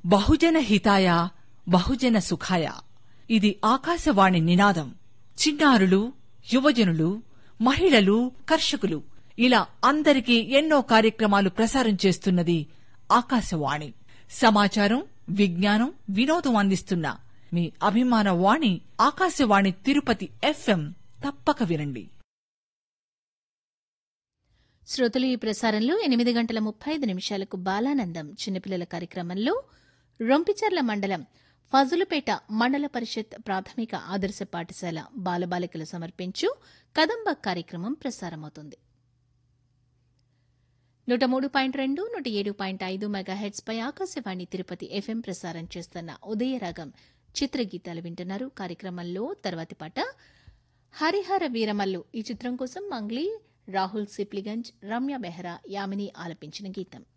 బహుజన హితాయ బహుజన సుఖాయ ఇది ఆకాశవాణి నినాదం చిన్నారులు యువజనులు మహిళలు కర్షకులు ఇలా అందరికీ ఎన్నో కార్యక్రమాలు ప్రసారం చేస్తున్నది ఆకాశవాణి సమాచారం విజ్ఞానం వినోదం అందిస్తున్న మీ అభిమాన వాణి ఆకాశవాణి తిరుపతి ఎఫ్ఎం తప్పక వినండి శ్రోతలు ఈ ప్రసారంలో ఎనిమిది గంటల ముప్పై ఐదు నిమిషాలకు బాలానందం చిన్నపిల్లల కార్యక్రమంలో రొంపిచర్ల మండలం ఫజులుపేట మండల పరిషత్ ప్రాథమిక ఆదర్శ పాఠశాల బాలబాలికలు సమర్పించు కదంబ కార్యక్రమం ప్రసారమవుతుంది నూట మూడు పాయింట్ రెండు నూట ఏడు పాయింట్ ఐదు మెగాహెడ్స్ పై ఆకాశవాణి తిరుపతి ఎఫ్ఎం ప్రసారం చేస్తున్న ఉదయరాగం చిత్రగీతాలు వింటున్నారు కార్యక్రమంలో తర్వాతి పాట హరిహర వీరమల్లు ఈ చిత్రం కోసం మంగ్లీ రాహుల్ సిప్లిగంజ్ రమ్య బెహ్రా యామిని ఆలపించిన గీతం